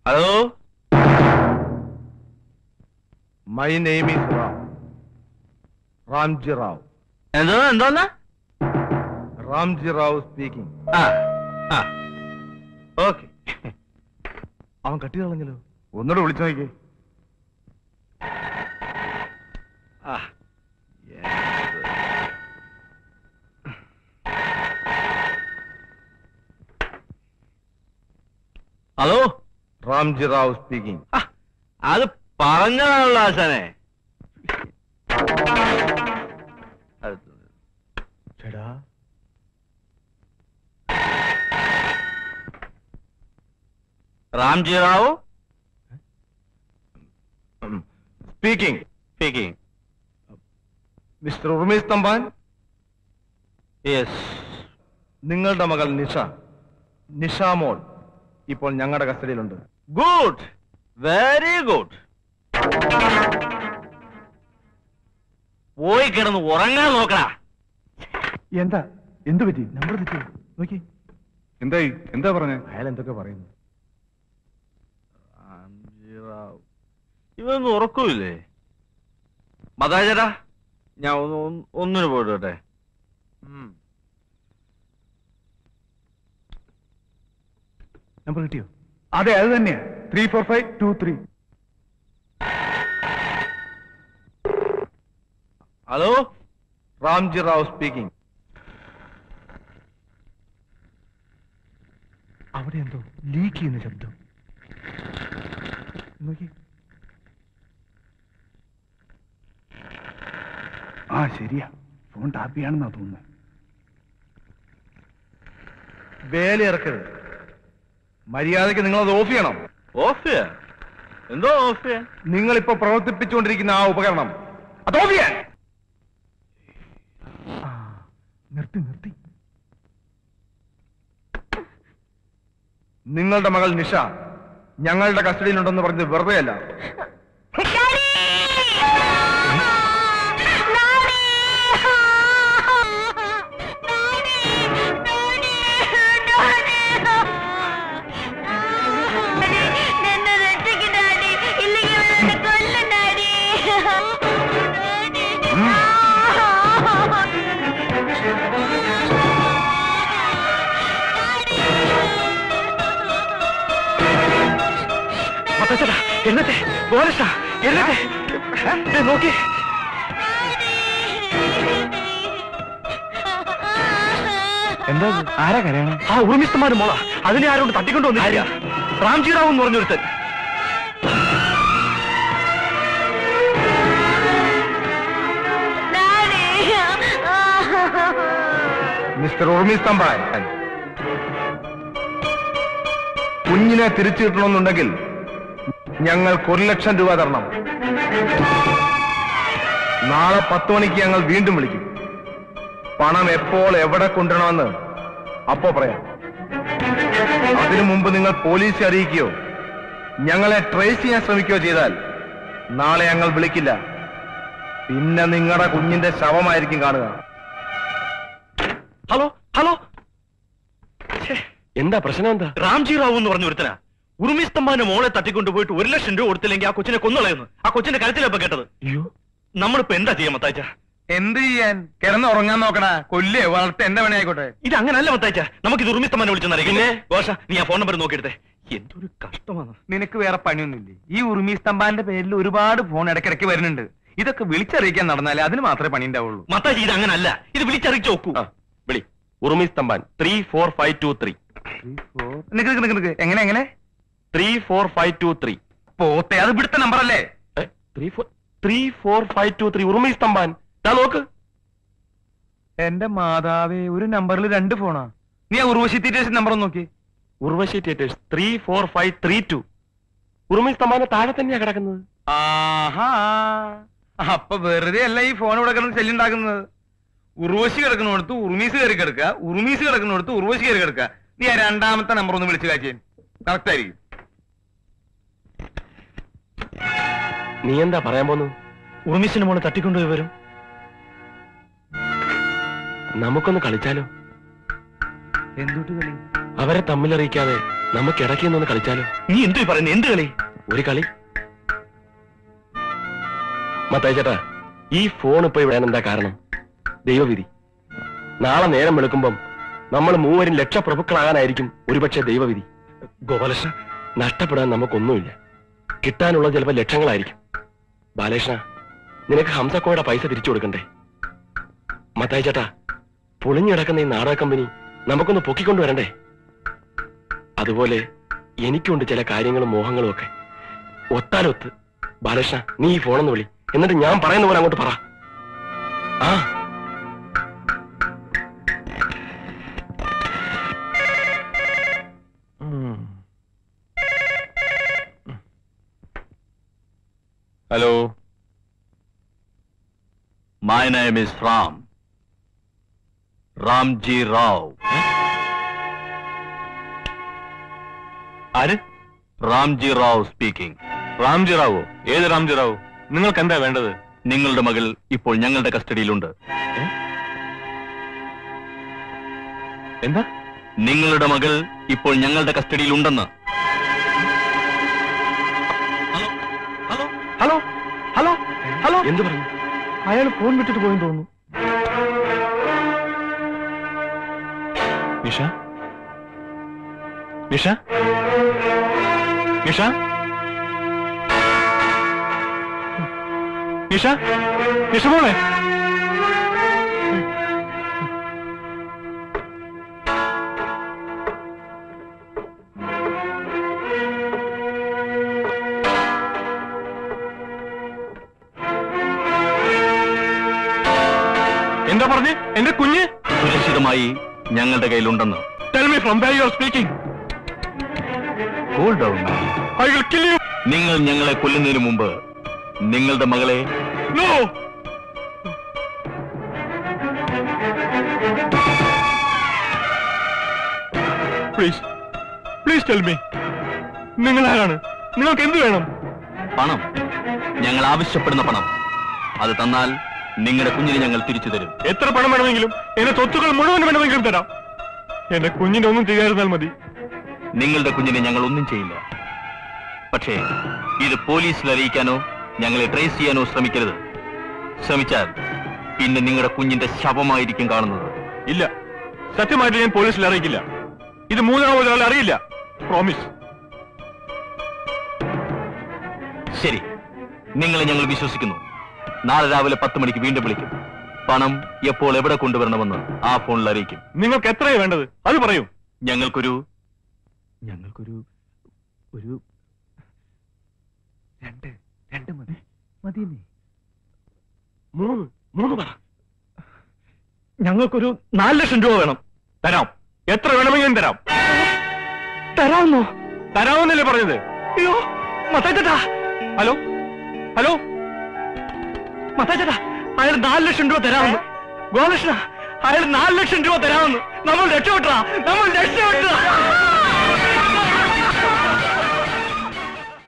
hello my name is Ram Ramji Rao എന്തോ എന്തോന്നാ Ramji Rao speaking ആ ആ ഓക്കെ അവൻ കട്ടി കളഞ്ഞല്ലോ ഒന്നുകൂടെ വിളിച്ചു നോക്കി ആ ഹലോ റാംജി റാവു സ്പീക്കിംഗ് ആ, അത് പറഞ്ഞതാണല്ലോ ആശാനെ അത് ചേടാ Ramji Rao speaking speaking mister Urmees Thampan yes നിങ്ങളുടെ മകൾ നിഷ നിഷാമോൾ ഇപ്പോൾ ഞങ്ങളുടെ കസ്റ്റഡിയിലുണ്ട് ഗുഡ് വെരി ഗുഡ് പോയി കിടന്ന് ഉറങ്ങാൻ നോക്കടാ എന്താ എന്ത് പറ്റി നമ്പർ തെറ്റി നോക്കി എന്തായി എന്താ പറഞ്ഞേ അയാൾ എന്തൊക്കെ പറയുന്നു ഇവൊന്നും ഉറക്കൂല്ലേ മതാചേട്ടാ ഞാൻ ഒന്ന് ഒന്ന് ഒന്നിന് പോയിട്ടെ നമ്പർ കിട്ടിയോ അതെ അത് തന്നെയാ three four five two three hello Ramji Rao speaking അവിടെ എന്തോ ലീക്ക് ചെയ്യുന്ന ശബ്ദം നോക്കി ആ ശരിയാ ഫോൺ ടാപ്പ് ചെയ്യാണെന്നാ തോന്നുന്നത് വേല ഇറക്കരുത് മര്യാദയ്ക്ക് നിങ്ങൾ അത് ഓഫ് ചെയ്യണം ഓഫ് ചെയ്യാൻ എന്തോ ഓഫ് ചെയ്യാൻ നിങ്ങൾ ഇപ്പൊ പ്രവർത്തിപ്പിച്ചുകൊണ്ടിരിക്കുന്ന ആ ഉപകരണം അത് ഓഫ് ചെയ്യാൻ നിർത്തി നിർത്തി നിങ്ങളുടെ മകൾ നിഷ ഞങ്ങളുടെ കസ്റ്റഡിയിലുണ്ടെന്ന് പറഞ്ഞത് വെറുതെ അല്ല ನನ್ನ ರೊಟ್ಟಿಗೆ ಡ್ಯಾಡಿ ಇಲ್ಲಿಗೆ ನನ್ನ ಕೊಲ್ಲ ಡ್ಯಾಡಿ എന്നിട്ട് പോലീസാ എന്നിട്ട് നോക്കി എന്താ ആരാ കരയണം ആ ഉറുമിസ്തമാര് മോള അതിനെ ആരോട് തട്ടിക്കൊണ്ട് വന്നില്ല റാംജി റാവു എന്ന് പറഞ്ഞൊരുത്തൻ മിസ്റ്റർ ഉർമീസ് തമ്പാൻ കുഞ്ഞിനെ തിരിച്ചു കിട്ടണമെന്നുണ്ടെങ്കിൽ ഞങ്ങൾക്ക് ഒരു ലക്ഷം രൂപ തരണം നാളെ പത്ത് മണിക്ക് ഞങ്ങൾ വീണ്ടും വിളിക്കും പണം എപ്പോൾ എവിടെ കൊണ്ടുവരണമെന്ന് അപ്പോ പറയാം അതിനു മുമ്പ് നിങ്ങൾ പോലീസിനെ അറിയിക്കുകയോ ഞങ്ങളെ ട്രേസ് ചെയ്യാൻ ശ്രമിക്കുകയോ ചെയ്താൽ നാളെ ഞങ്ങൾ വിളിക്കില്ല പിന്നെ നിങ്ങളുടെ കുഞ്ഞിന്റെ ശവമായിരിക്കും കാണുക ഹലോ ഹലോ എന്താ പ്രശ്നം എന്താ റാംജി റാവു എന്ന് പറഞ്ഞ ഒരുത്തനാ ഉറുമിസ്തംബാന്റെ മോളെ തട്ടിക്കൊണ്ട് പോയിട്ട് ഒരു ലക്ഷം രൂപ കൊടുത്തില്ലെങ്കിൽ ആ കൊച്ചിനെ കൊന്നുകളയുന്നു ആ കൊച്ചിന്റെ കരുത്തിലപ്പ കേട്ടത് അയ്യോ നമ്മളിപ്പോ എന്താ ചെയ്യാൻ മത്തായിച്ച എന്ത് ചെയ്യാൻ കിടന്ന് ഉറങ്ങാൻ നോക്കടാ കൊല്ലേ വളർത്ത എന്റെ പണി ആയിക്കോട്ടെ ഇത് അങ്ങനല്ല മത്തായിച്ച നമുക്ക് ഇത് ഉറുമിസ്തംബാനെ വിളിച്ചെന്നറിയാം പിന്നെ ഗോഷ നീ ആ ഫോൺ നമ്പർ നോക്കിയെടുത്തേ എന്തൊരു കഷ്ടമാണ് നിനക്ക് വേറെ പണിയൊന്നുമില്ലേ ഈ ഉറുമി സ്തംഭാന്റെ പേരിൽ ഒരുപാട് ഫോൺ ഇടയ്ക്കിടയ്ക്ക് വരുന്നുണ്ട് ഇതൊക്കെ വിളിച്ചറിയിക്കാൻ നടന്നാലേ അതിന് മാത്രമേ പണി ഉണ്ടാവുള്ളൂ മത്തായി ഇത് അങ്ങനല്ല ഇത് വിളിച്ചറിയിച്ചു നോക്കൂ ആ വിളി Urumi Sthambhan three four five two three നിക്ക് നിക്ക് നിക്ക് നിക്ക് എങ്ങനെ എങ്ങനെ three four five two three പോത്തെ അത് ഇവിടുത്തെ നമ്പർ അല്ലേ three four three four five two three Urumi Sthambhan ദാ നോക്ക് എന്റെ മാതാവേ ഒരു നമ്പറിൽ രണ്ട് ഫോണാ നീ ആ ഉർവശി തീറ്റേഴ്സ് നമ്പർ ഒന്ന് നോക്കി Urvashi theatres three four five three two Urumi സ്തംഭാന്റെ താഴെ തന്നെയാ കിടക്കുന്നത് ആഹാ അപ്പൊ വെറുതെ അല്ല ഈ ഫോൺ ഇവിടെ കിടന്ന് ശല്യുണ്ടാക്കുന്നത് ഉർവശി കിടക്കുന്നിടത്ത് ഉറുമീസ് കയറി കിടക്കുക ഉറുമീസ് കിടക്കുന്നിടത്ത് ഉർവശി കയറി കിടക്കുക നീ ആ രണ്ടാമത്തെ നമ്പർ ഒന്ന് വിളിച്ചു കാച്ചിയൻ കറക്റ്റ് ആയിരിക്കും നീ എന്താ പറയാൻ പോന്നു ഉറുമിസിന്റെ മോളെ തട്ടിക്കൊണ്ടുപോയി വരും നമുക്കൊന്ന് കളിച്ചാലോ എന്തുട്ട് കളി അവരെ തമ്മിലറിയിക്കാതെ നമുക്ക് ഇടയ്ക്ക് നിന്ന് കളിച്ചാലോ നീ എന്തു പറയുന്നത് എന്ത് കളി ഒരു കളി മത്തായി ചേട്ടാ ഈ ഫോൺ ഇപ്പൊ ഇവിടെ എന്താ കാരണം ദൈവവിധി നാളെ നേരം വെളുക്കുമ്പം നമ്മൾ മൂവരും ലക്ഷപ്രഭുക്കളാകാനായിരിക്കും ഒരുപക്ഷെ ദൈവവിധി ഗോപാലകൃഷ്ണ നഷ്ടപ്പെടാൻ നമുക്കൊന്നുമില്ല കിട്ടാനുള്ള ചിലപ്പോൾ ലക്ഷങ്ങളായിരിക്കും ബാലകൃഷ്ണ നിനക്ക് ഹംസക്കോയുടെ പൈസ തിരിച്ചു കൊടുക്കണ്ടേ മത്തായി ചേട്ടാ പൊളിഞ്ഞിടക്കുന്ന ഈ നാടക കമ്പനി നമുക്കൊന്ന് പൊക്കിക്കൊണ്ടുവരണ്ടേ അതുപോലെ എനിക്കുണ്ട് ചില കാര്യങ്ങളും മോഹങ്ങളും ഒക്കെ ഒത്താലൊത്ത് ബാലകൃഷ്ണ നീ ഈ ഫോണെന്ന് വിളി എന്നിട്ട് ഞാൻ പറയുന്ന പോലെ അങ്ങോട്ട് പറ ആ hello my name is Ram Ramji Rao ആര് റാംജി റാവ് സ്പീക്കിംഗ് റാംജി റാവോ ഏത് റാംജി റാവു നിങ്ങൾക്ക് എന്താ വേണ്ടത് നിങ്ങളുടെ മകൾ ഇപ്പോൾ ഞങ്ങളുടെ കസ്റ്റഡിയിലുണ്ട് എന്താ നിങ്ങളുടെ മകൾ ഇപ്പോൾ ഞങ്ങളുടെ കസ്റ്റഡിയിലുണ്ടെന്ന് ഹലോ ഹലോ ഹലോ ഹലോ എന്ത് പറഞ്ഞു അയാൾ ഫോൺ വിട്ടിട്ട് പോയെന്ന് തോന്നുന്നു നിഷ നിഷ നിഷ നിഷ നിഷ മോളെ എന്താ പറഞ്ഞ് എന്റെ കുഞ്ഞ് സുരക്ഷിതമായി ഞങ്ങളുടെ കയ്യിലുണ്ടെന്ന് tell me from where you are speaking cool down I will kill you നിങ്ങൾ ഞങ്ങളെ കൊല്ലുന്നതിന് മുമ്പ് നിങ്ങളുടെ മകളെ no please please tell me നിങ്ങൾ ആരാണ് നിങ്ങൾക്ക് എന്ത് വേണം പണം ഞങ്ങൾ ആവശ്യപ്പെടുന്ന പണം അത് തന്നാൽ നിങ്ങളുടെ കുഞ്ഞിനെ ഞങ്ങൾ തിരിച്ചു തരും എത്ര പണം വേണമെങ്കിലും എന്റെ സ്വത്തുക്കൾ മുഴുവൻ വേണമെങ്കിലും തരാം എന്റെ കുഞ്ഞിനെ ഒന്നും ചെയ്യാതിരുന്നാൽ മതി നിങ്ങളുടെ കുഞ്ഞിനെ ഞങ്ങൾ ഒന്നും ചെയ്യില്ല പക്ഷേ ഇത് പോലീസിൽ അറിയിക്കാനോ ഞങ്ങളെ ട്രേസ് ചെയ്യാനോ ശ്രമിക്കരുത് ശ്രമിച്ചാൽ പിന്നെ നിങ്ങളുടെ കുഞ്ഞിന്റെ ശവമായിരിക്കും കാണുന്നത് ഇല്ല സത്യമായിട്ട് ഞാൻ പോലീസിൽ അറിയിക്കില്ല ഇത് മൂന്നാമത് ഒരാൾ അറിയില്ല പ്രോമിസ് ശരി നിങ്ങളെ ഞങ്ങൾ വിശ്വസിക്കുന്നു നാളെ രാവിലെ പത്ത് മണിക്ക് വീണ്ടും വിളിക്കും പണം എപ്പോൾ എവിടെ കൊണ്ടുവരണമെന്ന് ആ ഫോണിൽ അറിയിക്കും നിങ്ങൾക്ക് എത്രയാണ് വേണ്ടത് അത് പറയൂ ഞങ്ങൾക്കൊരു ഞങ്ങൾക്കൊരു ഒരു രണ്ട് രണ്ട് മതി മതിയെന്നേ മൂന്ന് മൂന്ന് പറ ഞങ്ങൾക്കൊരു നാല് ലക്ഷം രൂപ വേണം തരാം എത്ര വേണമെങ്കിലും തരാം തരാമെന്നോ തരാമെന്നല്ലേ പറഞ്ഞത് അയ്യോ മത്താച്ചേട്ടാ ഹലോ ഹലോ മത്താച്ചേട്ടാ അയാൾ നാല് ലക്ഷം രൂപ തരാമെന്ന് ഗോകൃഷ്ണ അയാൾ നാല് ലക്ഷം രൂപ തരാമെന്ന് നമ്മൾ രക്ഷപ്പെട്ടാ നമ്മൾ രക്ഷപ്പെട്ടാ